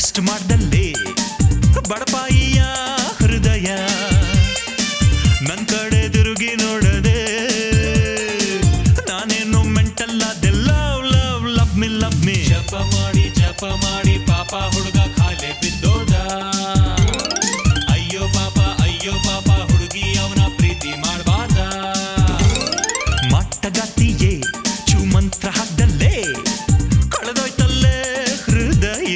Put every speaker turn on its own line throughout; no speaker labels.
arrest ಮಾಡ್ದಲ್ಲೇ ಬಡಪಾಯಿಯ ಹೃದಯ ನನ್ ಕಡೆ ತಿರುಗಿ ನೋಡದೆ ನಾನೇನು ಮೆಂಟಲ್ಲ love love love me love me
ಜಪ ಮಾಡಿ ಜಪ ಮಾಡಿ ಪಾಪ ಹುಡುಗ ಖಾಲಿ ಬಿದ್ದೋದ ಅಯ್ಯೋ ಪಾಪ ಅಯ್ಯೋ ಪಾಪ ಹುಡುಗಿ ಅವನ ಪ್ರೀತಿ ಮಾಡಬಾರ್ದ
ಮಟ್ಟಗತ್ತಿಯೇ ಚುಮಂತ್ರ ಹಾಕ್ದಲ್ಲೇ ಕಳೆದೋಯ್ತಲ್ಲೇ ಹೃದಯ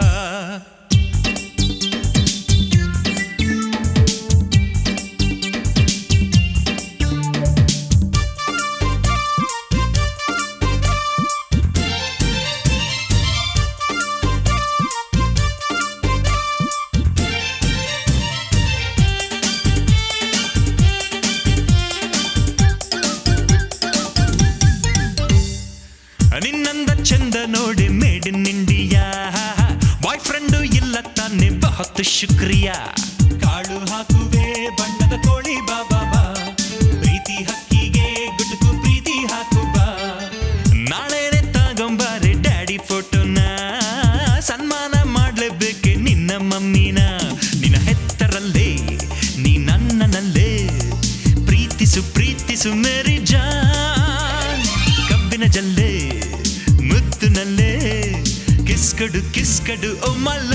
ನಿನ್ನಂದ ಚಂದ ನೋಡಿ made in India boy friend ಇಲ್ಲ ತಾನೆ ಬಹತ್ ಶುಕ್ರಿಯಾ
ಕಾಳು ಹಾಕುವೆ ಬಣ್ಣದ ಕೋಳಿ ಬಾಬಾ ಬಾ ಪ್ರೀತಿ ಹಕ್ಕಿಗೆ ಗುಟುಕು ಪ್ರೀತಿ ಹಾಕು ಬಾ
ನಾಳೆನೆ ತಗೊಂಬಾರೆ ಡ್ಯಾಡಿ ಫೋಟೋನ ಸನ್ಮಾನ ಮಾಡ್ಲೇಬೇಕೆ ನಿನ್ನ ಮಮ್ಮಿನ ನಿನ್ನ ಹೆತ್ತರಲ್ಲೇ ನೀ ನನ್ನನಲ್ಲೇ ಪ್ರೀತಿಸು ಪ್ರೀತಿಸು ಮೇರಿ ಜಾನ್ ಕಬ್ಬಿನ ಜಲ್ಲೆ ಮುತ್ತಿನಲ್ಲೇ ಕಿಸ್ಕಡು ಕಿಸ್ಕಡು ಓ ಮಲ್ಲ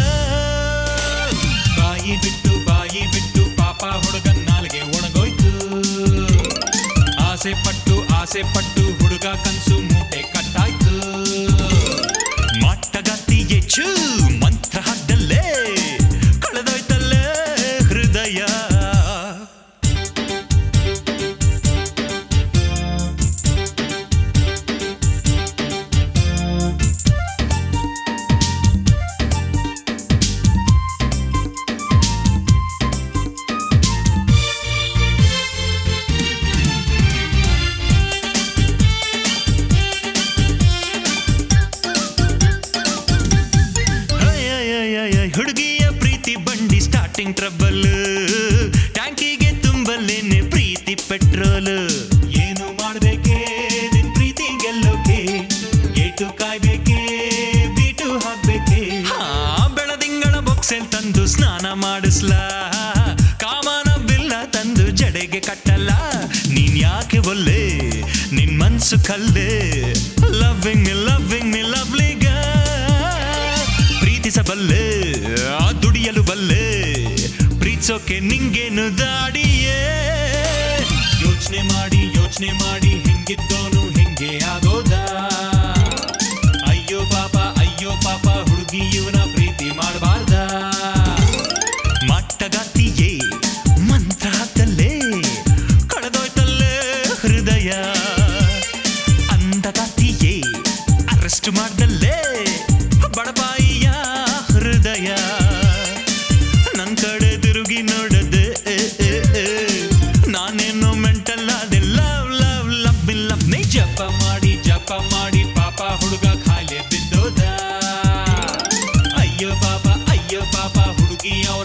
ಬಾಯಿ ಬಿಟ್ಟು ಬಾಯಿ ಬಿಟ್ಟು ಪಾಪ ಹುಡುಗ ನಾಲ್ಗೆ ಒಣಗೋಯ್ತು ಆಸೆ ಪಟ್ಟು ಆಸೆ ಪಟ್ಟು ಹುಡುಗ ಕನ್ಸು ಮೂಟೆ ಕಟ್ಟಾಯ್ತು
ಮಟ್ಟಗತ್ತಿಗೆ ಚೂ ಮಂತ್ರ ಹಾಕ್ದಲ್ಲೇ ಕಳೆದೋಯ್ತಲ್ಲೇ ಹೃದಯ ಅಯ್ಯಯ್ಯಯ್ಯಯ್ಯ, ಹುಡುಗಿಯ ಪ್ರೀತಿ ಬಂಡಿ ಸ್ಟಾರ್ಟಿಂಗ್ ಟ್ರಬಲ್ ಟ್ಯಾಂಕಿಗೆ ತುಂಬಲೇನೆ ಪ್ರೀತಿ ಪೆಟ್ರೋಲ್
ಏನು ಮಾಡ್ಬೇಕೆ ನಿನ್ ಪ್ರೀತಿ ಗೆಲ್ಲೋಕೆ ಏಟು ಕಾಯ್ಬೇಕೆ ಬೀಟು ಹಾಕ್ಬೇಕೆ
ಹಾ ಬೆಳದಿಂಗಳ ಬೊಕ್ಸೆಲ್ ತಂದು ಸ್ನಾನ ಮಾಡಿಸ್ಲಾ ಕಾಮನ ಬಿಲ್ಲ ತಂದು ಜಡೆಗೆ ಕಟ್ಟಲ್ಲ ನೀನ್ ಯಾಕೆ ಒಲ್ಲೆ ನಿನ್ ಮನ್ಸು ಕಲ್ಲೆ loving me loving me lovely ಪ್ರೀತಿಸಬಲ್ಲೆ ಆ ದುಡಿಯಲು ಬಲ್ಲೆ ಪ್ರೀತಿಸೋಕೆ ನಿಂಗೇನು ದಾಡಿಯೇ
ಯೋಚನೆ ಮಾಡಿ ಯೋಚನೆ ಮಾಡಿ ಹೆಂಗಿದ್ದೋನು ಹೆಂಗೆ ಆಗೋದ ಅಯ್ಯೋ ಪಾಪ ಅಯ್ಯೋ ಪಾಪ ಹುಡುಗಿ ಇವನ ಪ್ರೀತಿ ಮಾಡಬಾರ್ದ
ಮಟ್ಟಗತ್ತಿಯೇ ಮಂತ್ರ ಹಾಕ್ದಲ್ಲೇ ಕಳೆದೋಯ್ತಲ್ಲೇ ಹೃದಯ ಅಂದಗತ್ತಿಯೇ ಅರೆಸ್ಟ್ ಮಾಡ್ದಲ್ಲೇ ಬಡಪಾಯಿಯ ಹೃದಯ ನನ್ ಕಡೆ ತಿರುಗಿ ನೋಡದೆ ನಾನೇನು ಮೆಂಟಲ್ಲ love love love me love me
ಜಪ ಮಾಡಿ ಜಪ ಮಾಡಿ ಪಾಪ ಹುಡುಗ ಖಾಲಿ ಬಿದ್ದೋದ ಅಯ್ಯೋ ಪಾಪ ಅಯ್ಯೋ ಪಾಪ ಹುಡುಗಿ ಅವನ